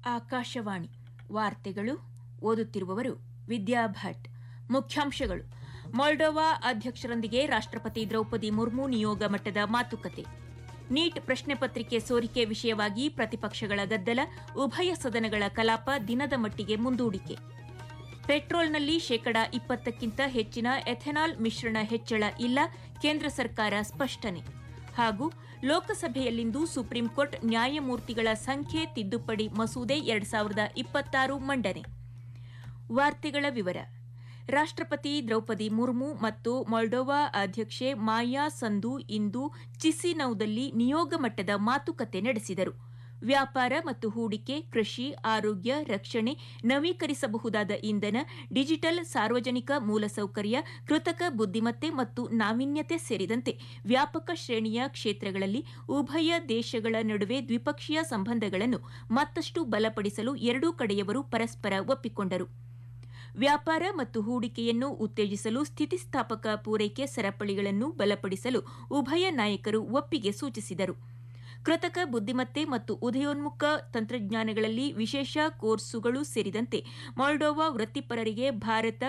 ಆಕಾಶವಾಣಿ ವಾರ್ತೆಗಳು ಓದುತ್ತಿರುವವರು ವಿದ್ಯಾ ಭಟ್ ಮುಖ್ಯಾಂಶಗಳು ಮೊಲ್ಡೋವಾ ಅಧ್ಯಕ್ಷರೊಂದಿಗೆ ರಾಷ್ಟ್ರಪತಿ ದ್ರೌಪದಿ ಮುರ್ಮು ನಿಯೋಗ ಮಟ್ಟದ ಮಾತುಕತೆ ನೀಟ್ ಪ್ರಶ್ನೆ ಪತ್ರಿಕೆ ಸೋರಿಕೆ ವಿಷಯವಾಗಿ ಪ್ರತಿಪಕ್ಷಗಳ ಗದ್ದಲ ಉಭಯ ಸದನಗಳ ಕಲಾಪ ದಿನದ ಮಟ್ಟಿಗೆ ಮುಂದೂಡಿಕೆ ಪೆಟ್ರೋಲ್ನಲ್ಲಿ ಶೇಕಡಾ ಇಪ್ಪತ್ತಕ್ಕಿಂತ ಹೆಚ್ಚಿನ ಎಥೆನಾಲ್ ಮಿಶ್ರಣ ಹೆಚ್ಚಳ ಇಲ್ಲ ಕೇಂದ್ರ ಸರ್ಕಾರ ಸ್ಪಷ್ಟನೆ ಹಾಗೂ ಲೋಕಸಭೆಯಲ್ಲಿಂದು ಸುಪ್ರೀಂಕೋರ್ಟ್ ನ್ಯಾಯಮೂರ್ತಿಗಳ ಸಂಖ್ಯೆ ತಿದ್ದುಪಡಿ ಮಸೂದೆ ಎರಡ್ ಸಾವಿರದ ಇಪ್ಪತ್ತಾರು ಮಂಡನೆ ವಾರ್ತೆಗಳ ವಿವರ ರಾಷ್ಟ್ರಪತಿ ದ್ರೌಪದಿ ಮುರ್ಮು ಮತ್ತು ಮೊಲ್ಡೋವಾ ಅಧ್ಯಕ್ಷೆ ಮಾಯಾ ಸಂದು ಇಂದು ಚಿಸಿನೌದಲ್ಲಿ ನಿಯೋಗ ಮಟ್ಟದ ಮಾತುಕತೆ ನಡೆಸಿದರು ವ್ಯಾಪಾರ ಮತ್ತು ಹೂಡಿಕೆ ಕೃಷಿ ಆರೋಗ್ಯ ರಕ್ಷಣೆ ನವೀಕರಿಸಬಹುದಾದ ಇಂಧನ ಡಿಜಿಟಲ್ ಸಾರ್ವಜನಿಕ ಮೂಲಸೌಕರ್ಯ ಕೃತಕ ಬುದ್ದಿಮತ್ತೆ ಮತ್ತು ನಾವೀನ್ಯತೆ ಸೇರಿದಂತೆ ವ್ಯಾಪಕ ಶ್ರೇಣಿಯ ಕ್ಷೇತ್ರಗಳಲ್ಲಿ ಉಭಯ ದೇಶಗಳ ನಡುವೆ ದ್ವಿಪಕ್ಷೀಯ ಸಂಬಂಧಗಳನ್ನು ಮತ್ತಷ್ಟು ಬಲಪಡಿಸಲು ಎರಡೂ ಕಡೆಯವರು ಪರಸ್ಪರ ಒಪ್ಪಿಕೊಂಡರು ವ್ಯಾಪಾರ ಮತ್ತು ಹೂಡಿಕೆಯನ್ನು ಉತ್ತೇಜಿಸಲು ಸ್ಥಿತಿಸ್ಥಾಪಕ ಪೂರೈಕೆ ಸರಪಳಿಗಳನ್ನು ಬಲಪಡಿಸಲು ಉಭಯ ನಾಯಕರು ಒಪ್ಪಿಗೆ ಸೂಚಿಸಿದರು ಕೃತಕ ಬುದ್ದಿಮತ್ತೆ ಮತ್ತು ಉದಯೋನ್ಮುಖ ತಂತ್ರಜ್ಞಾನಗಳಲ್ಲಿ ವಿಶೇಷ ಕೋರ್ಸುಗಳು ಸೇರಿದಂತೆ ಮೊಲ್ಡೋವಾ ವೃತ್ತಿಪರರಿಗೆ ಭಾರತ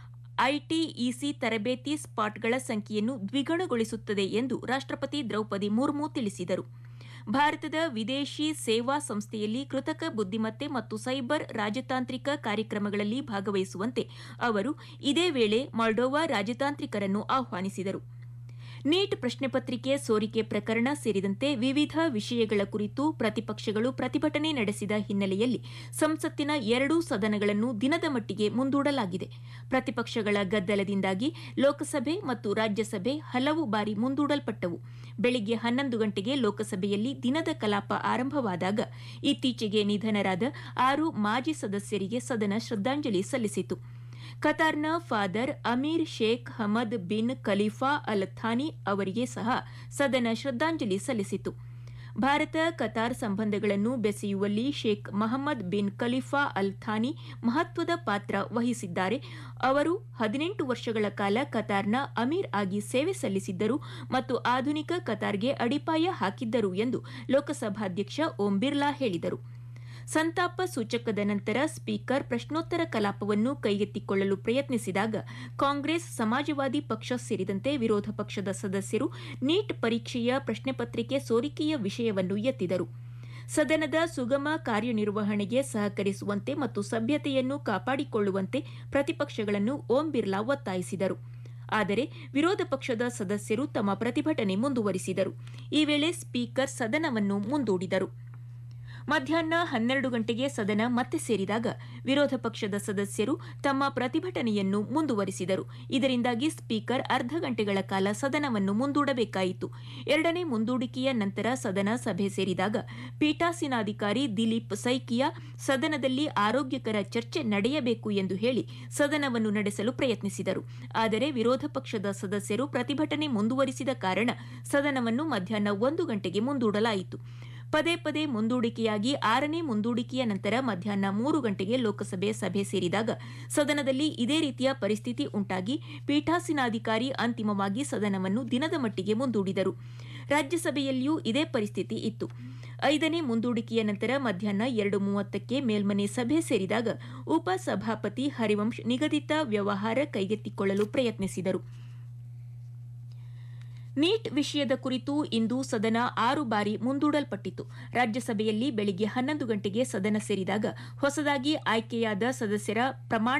ಐಟಿಇಸಿ ತರಬೇತಿ ಸ್ಪಾಟ್ಗಳ ಸಂಖ್ಯೆಯನ್ನು ದ್ವಿಗುಣಗೊಳಿಸುತ್ತದೆ ಎಂದು ರಾಷ್ಟ್ರಪತಿ ದ್ರೌಪದಿ ಮುರ್ಮು ತಿಳಿಸಿದರು ಭಾರತದ ವಿದೇಶಿ ಸೇವಾ ಸಂಸ್ಥೆಯಲ್ಲಿ ಕೃತಕ ಬುದ್ದಿಮತ್ತೆ ಮತ್ತು ಸೈಬರ್ ರಾಜತಾಂತ್ರಿಕ ಕಾರ್ಯಕ್ರಮಗಳಲ್ಲಿ ಭಾಗವಹಿಸುವಂತೆ ಅವರು ಇದೇ ವೇಳೆ ಮಾಲ್ಡೋವಾ ರಾಜತಾಂತ್ರಿಕರನ್ನು ಆಹ್ವಾನಿಸಿದರು ನೀಟ್ ಪ್ರಶ್ನೆ ಪತ್ರಿಕೆ ಸೋರಿಕೆ ಪ್ರಕರಣ ಸೇರಿದಂತೆ ವಿವಿಧ ವಿಷಯಗಳ ಕುರಿತು ಪ್ರತಿಪಕ್ಷಗಳು ಪ್ರತಿಭಟನೆ ನಡೆಸಿದ ಹಿನ್ನೆಲೆಯಲ್ಲಿ ಸಂಸತ್ತಿನ ಎರಡೂ ಸದನಗಳನ್ನು ದಿನದ ಮಟ್ಟಿಗೆ ಮುಂದೂಡಲಾಗಿದೆ ಪ್ರತಿಪಕ್ಷಗಳ ಗದ್ದಲದಿಂದಾಗಿ ಲೋಕಸಭೆ ಮತ್ತು ರಾಜ್ಯಸಭೆ ಹಲವು ಬಾರಿ ಮುಂದೂಡಲ್ಪಟ್ಟವು ಬೆಳಿಗ್ಗೆ ಹನ್ನೊಂದು ಗಂಟೆಗೆ ಲೋಕಸಭೆಯಲ್ಲಿ ದಿನದ ಕಲಾಪ ಆರಂಭವಾದಾಗ ಇತ್ತೀಚೆಗೆ ನಿಧನರಾದ ಆರು ಮಾಜಿ ಸದಸ್ಯರಿಗೆ ಸದನ ಶ್ರದ್ದಾಂಜಲಿ ಸಲ್ಲಿಸಿತು ಕತಾರ್ನ father Amir Sheikh Hamad bin Khalifa Al Thani ಅವರಿಗೆ ಸಹ ಸದನ ಶ್ರದ್ದಾಂಜಲಿ ಸಲ್ಲಿಸಿತು ಭಾರತ ಕತಾರ್ ಸಂಬಂಧಗಳನ್ನು ಬೆಸೆಯುವಲ್ಲಿ Sheikh Mohammed bin Khalifa Al Thani ಮಹತ್ವದ ಪಾತ್ರ ವಹಿಸಿದ್ದಾರೆ ಅವರು ಹದಿನೆಂಟು ವರ್ಷಗಳ ಕಾಲ ಕತಾರ್ನ ಅಮೀರ್ ಆಗಿ ಸೇವೆ ಸಲ್ಲಿಸಿದ್ದರು ಮತ್ತು ಆಧುನಿಕ ಕತಾರ್ಗೆ ಅಡಿಪಾಯ ಹಾಕಿದ್ದರು ಎಂದು ಲೋಕಸಭಾಧ್ಯಕ್ಷ ಓಂ ಬಿರ್ಲಾ ಹೇಳಿದರು ಸಂತಾಪ ಸೂಚಕದ ನಂತರ ಸ್ಪೀಕರ್ ಪ್ರಶ್ನೋತ್ತರ ಕಲಾಪವನ್ನು ಕೈಗೆತ್ತಿಕೊಳ್ಳಲು ಪ್ರಯತ್ನಿಸಿದಾಗ ಕಾಂಗ್ರೆಸ್ ಸಮಾಜವಾದಿ ಪಕ್ಷ ಸೇರಿದಂತೆ ವಿರೋಧ ಪಕ್ಷದ ಸದಸ್ಯರು ನೀಟ್ ಪರೀಕ್ಷೆಯ ಪ್ರಶ್ನೆ ಪತ್ರಿಕೆ ಸೋರಿಕೆಯ ವಿಷಯವನ್ನು ಎತ್ತಿದರು ಸದನದ ಸುಗಮ ಕಾರ್ಯನಿರ್ವಹಣೆಗೆ ಸಹಕರಿಸುವಂತೆ ಮತ್ತು ಸಭ್ಯತೆಯನ್ನು ಕಾಪಾಡಿಕೊಳ್ಳುವಂತೆ ಪ್ರತಿಪಕ್ಷಗಳನ್ನು ಓಂ ಬಿರ್ಲಾ ಒತ್ತಾಯಿಸಿದರು ಆದರೆ ವಿರೋಧ ಪಕ್ಷದ ಸದಸ್ಯರು ತಮ್ಮ ಪ್ರತಿಭಟನೆ ಮುಂದುವರಿಸಿದರು ಈ ವೇಳೆ ಸ್ಪೀಕರ್ ಸದನವನ್ನು ಮುಂದೂಡಿದರು ಮಧ್ಯಾಹ್ನ ಹನ್ನೆರಡು ಗಂಟೆಗೆ ಸದನ ಮತ್ತೆ ಸೇರಿದಾಗ ವಿರೋಧ ಪಕ್ಷದ ಸದಸ್ಯರು ತಮ್ಮ ಪ್ರತಿಭಟನೆಯನ್ನು ಮುಂದುವರಿಸಿದರು ಇದರಿಂದಾಗಿ ಸ್ಪೀಕರ್ ಅರ್ಧ ಗಂಟೆಗಳ ಕಾಲ ಸದನವನ್ನು ಮುಂದೂಡಬೇಕಾಯಿತು ಎರಡನೇ ಮುಂದೂಡಿಕೆಯ ನಂತರ ಸದನ ಸಭೆ ಸೇರಿದಾಗ ಪೀಠಾಸೀನಾಧಿಕಾರಿ ದಿಲೀಪ್ ಸೈಕಿಯಾ ಸದನದಲ್ಲಿ ಆರೋಗ್ಯಕರ ಚರ್ಚೆ ನಡೆಯಬೇಕು ಎಂದು ಹೇಳಿ ಸದನವನ್ನು ನಡೆಸಲು ಪ್ರಯತ್ನಿಸಿದರು ಆದರೆ ವಿರೋಧ ಪಕ್ಷದ ಸದಸ್ಯರು ಪ್ರತಿಭಟನೆ ಮುಂದುವರಿಸಿದ ಕಾರಣ ಸದನವನ್ನು ಮಧ್ಯಾಹ್ನ ಒಂದು ಗಂಟೆಗೆ ಮುಂದೂಡಲಾಯಿತು ಪದೇ ಪದೇ ಮುಂದೂಡಿಕೆಯಾಗಿ ಆರನೇ ಮುಂದೂಡಿಕೆಯ ನಂತರ ಮಧ್ಯಾಹ್ನ ಮೂರು ಗಂಟೆಗೆ ಲೋಕಸಭೆ ಸಭೆ ಸೇರಿದಾಗ ಸದನದಲ್ಲಿ ಇದೇ ರೀತಿಯ ಪರಿಸ್ಥಿತಿ ಉಂಟಾಗಿ ಪೀಠಾಸೀನಾಧಿಕಾರಿ ಅಂತಿಮವಾಗಿ ಸದನವನ್ನು ದಿನದ ಮಟ್ಟಿಗೆ ಮುಂದೂಡಿದರು ರಾಜ್ಯಸಭೆಯಲ್ಲಿಯೂ ಇದೇ ಪರಿಸ್ಥಿತಿ ಇತ್ತು ಐದನೇ ಮುಂದೂಡಿಕೆಯ ನಂತರ ಮಧ್ಯಾಹ್ನ ಎರಡು ಮೂವತ್ತಕ್ಕೆ ಮೇಲ್ಮನೆ ಸಭೆ ಸೇರಿದಾಗ ಉಪಸಭಾಪತಿ ಹರಿವಂಶ್ ನಿಗದಿತ ವ್ಯವಹಾರ ಕೈಗೆತ್ತಿಕೊಳ್ಳಲು ಪ್ರಯತ್ನಿಸಿದರು ನೀಟ್ ವಿಷಯದ ಕುರಿತು ಇಂದು ಸದನ ಆರು ಬಾರಿ ಮುಂದೂಡಲ್ಪಟ್ಟಿತು ರಾಜ್ಯಸಭೆಯಲ್ಲಿ ಬೆಳಿಗ್ಗೆ ಹನ್ನೊಂದು ಗಂಟೆಗೆ ಸದನ ಸೇರಿದಾಗ ಹೊಸದಾಗಿ ಆಯ್ಕೆಯಾದ ಸದಸ್ಯರ ಪ್ರಮಾಣ